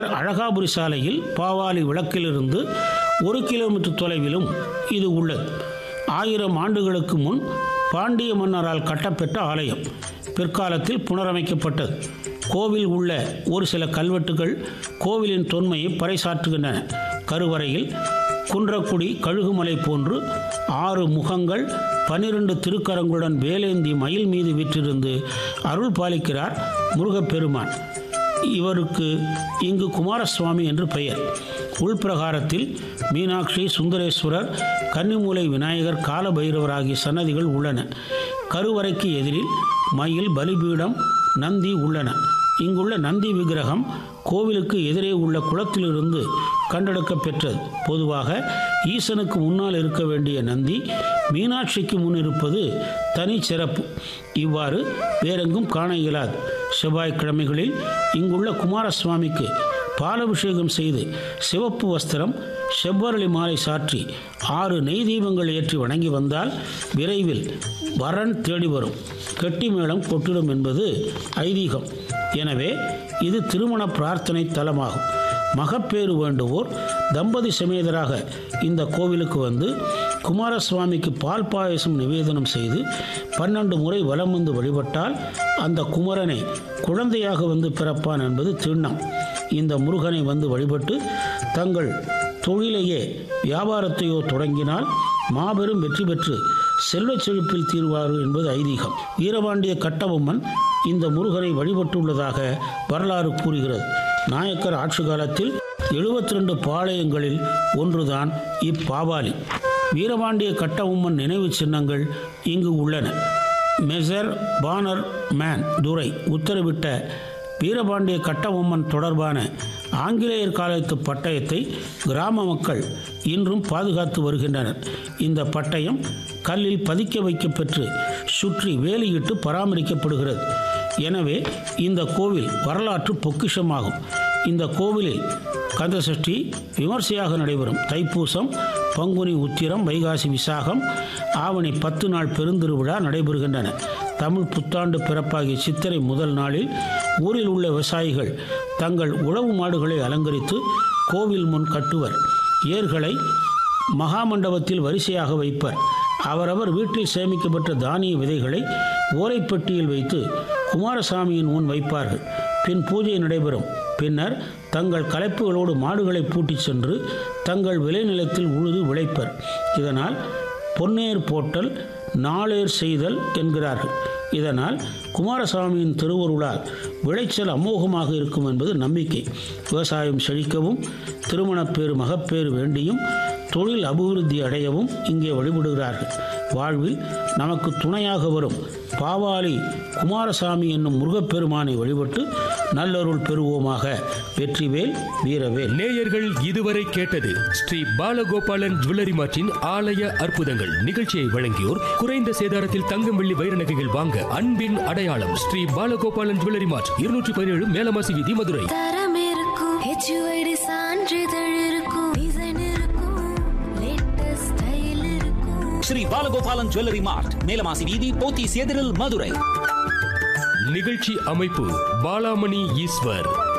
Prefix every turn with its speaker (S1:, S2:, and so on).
S1: அழகாபுரி சாலையில் பாவாலி விளக்கிலிருந்து ஒரு கிலோமீட்டர் தொலைவிலும் இது உள்ளது ஆயிரம் ஆண்டுகளுக்கு முன் பாண்டிய மன்னரால் கட்டப்பெற்ற ஆலயம் பிற்காலத்தில் புனரமைக்கப்பட்டது கோவில் உள்ள ஒரு சில கல்வெட்டுகள் கோவிலின் தொன்மையை பறைசாற்றுகின்றன கருவறையில் குன்றக்குடி கழுகுமலை போன்று ஆறு முகங்கள் பனிரெண்டு திருக்கரங்களுடன் வேலேந்தி மயில் மீது விற்றிருந்து அருள் பாலிக்கிறார் முருகப்பெருமான் இவருக்கு இங்கு குமாரசுவாமி என்று பெயர் உள்பிரகாரத்தில் மீனாட்சி சுந்தரேஸ்வரர் கன்னிமூலை விநாயகர் காலபைரவர் ஆகிய சன்னதிகள் உள்ளன கருவறைக்கு எதிரில் மயில் பலிபீடம் நந்தி உள்ளன இங்குள்ள நந்தி விக்கிரகம் கோவிலுக்கு எதிரே உள்ள குளத்திலிருந்து கண்டெடுக்கப் பெற்றது பொதுவாக ஈசனுக்கு முன்னால் இருக்க வேண்டிய நந்தி மீனாட்சிக்கு முன் இருப்பது தனி சிறப்பு இவ்வாறு வேறெங்கும் காண இயலாது செவ்வாய்க்கிழமைகளில் இங்குள்ள குமாரசுவாமிக்கு பாலபிஷேகம் செய்து சிவப்பு வஸ்திரம் செவ்வரளி மாலை சாற்றி ஆறு நெய் தீபங்கள் ஏற்றி வணங்கி வந்தால் விரைவில் வரன் தேடி வரும் கெட்டி மேளம் கொட்டிடும் என்பது ஐதீகம் எனவே இது திருமண பிரார்த்தனை தலமாகும் மகப்பேறு வேண்டுவோர் தம்பதி சமேதராக இந்த கோவிலுக்கு வந்து குமாரசுவாமிக்கு பால் பாயசம் நிவேதனம் செய்து பன்னெண்டு முறை வலம் வந்து வழிபட்டால் அந்த குமரனை குழந்தையாக வந்து பிறப்பான் என்பது திண்ணம் இந்த முருகனை வந்து வழிபட்டு தங்கள் தொழிலையே வியாபாரத்தையோ தொடங்கினால் மாபெரும் வெற்றி பெற்று செல்வச் செழிப்பில் தீர்வார்கள் என்பது ஐதீகம் வீரபாண்டிய கட்டபொம்மன் இந்த முருகனை வழிபட்டுள்ளதாக வரலாறு கூறுகிறது நாயக்கர் ஆட்சி காலத்தில் எழுபத்தி ரெண்டு பாளையங்களில் ஒன்றுதான் இப்பாவாலி வீரபாண்டிய கட்டபொம்மன் நினைவு சின்னங்கள் இங்கு உள்ளன மெசர் பானர் மேன் துரை உத்தரவிட்ட வீரபாண்டிய கட்டபொம்மன் தொடர்பான ஆங்கிலேயர் காலத்து பட்டயத்தை கிராம மக்கள் இன்றும் பாதுகாத்து வருகின்றனர் இந்த பட்டயம் கல்லில் பதிக்க வைக்கப்பெற்று சுற்றி வேலியிட்டு பராமரிக்கப்படுகிறது எனவே இந்த கோவில் வரலாற்று பொக்கிஷமாகும் இந்த கோவிலில் கந்தசஷ்டி விமர்சையாக நடைபெறும் தைப்பூசம் பங்குனி உத்திரம் வைகாசி விசாகம் ஆவணி பத்து நாள் பெருந்திருவிழா நடைபெறுகின்றன தமிழ் புத்தாண்டு பிறப்பாகிய சித்திரை முதல் நாளில் ஊரில் உள்ள விவசாயிகள் தங்கள் உழவு மாடுகளை அலங்கரித்து கோவில் முன் கட்டுவர் ஏர்களை மகாமண்டபத்தில் வரிசையாக வைப்பர் அவரவர் வீட்டில் சேமிக்கப்பட்ட தானிய விதைகளை ஓலைப்பெட்டியில் வைத்து குமாரசாமியின் முன் வைப்பார்கள் பின் பூஜை நடைபெறும் பின்னர் தங்கள் கலைப்புகளோடு மாடுகளை பூட்டிச் சென்று தங்கள் விளைநிலத்தில் உழுது விளைப்பர் இதனால் பொன்னேர் போட்டல் நாளேர் செய்தல் என்கிறார்கள் இதனால் குமாரசாமியின் திருவருளால் விளைச்சல் அமோகமாக இருக்கும் என்பது நம்பிக்கை விவசாயம் செழிக்கவும் திருமணப்பேறு மகப்பேறு வேண்டியும் தொழில் அபிவிருத்தி அடையவும் இங்கே வழிபடுகிறார்கள் வாழ்வில் நமக்கு துணையாக வரும் பாவாலி குமாரசாமி என்னும் முருகப்பெருமானை வழிபட்டு நல்லருள் பெறுவோமாக வெற்றிவேல் வீரவேல்
S2: நேயர்கள் இதுவரை கேட்டது ஸ்ரீ பாலகோபாலன் ஜுவல்லரி மார்ட்டின் ஆலய அற்புதங்கள் நிகழ்ச்சியை வழங்கியோர் குறைந்த சேதாரத்தில் தங்கம் வெள்ளி வைர நகைகள் வாங்க அன்பின் அடையாளம் ஸ்ரீ பாலகோபாலன் ஜுவல்லரி மார்ட் இருநூற்றி பதினேழு மேலமாசி வீதி மதுரை
S3: தரம் இருக்கும் ஹெச்யூஐடி சான்றிதழ் இருக்கும் டிசைன் இருக்கும் லேட்டஸ்ட் ஸ்டைல் இருக்கும்
S4: ஸ்ரீ பாலகோபாலன் ஜுவல்லரி மார்ட் மேலமாசி வீதி போத்தீஸ் எதிரில் மதுரை
S2: நிகழ்ச்சி அமைப்பு பாலாமணி ஈஸ்வர்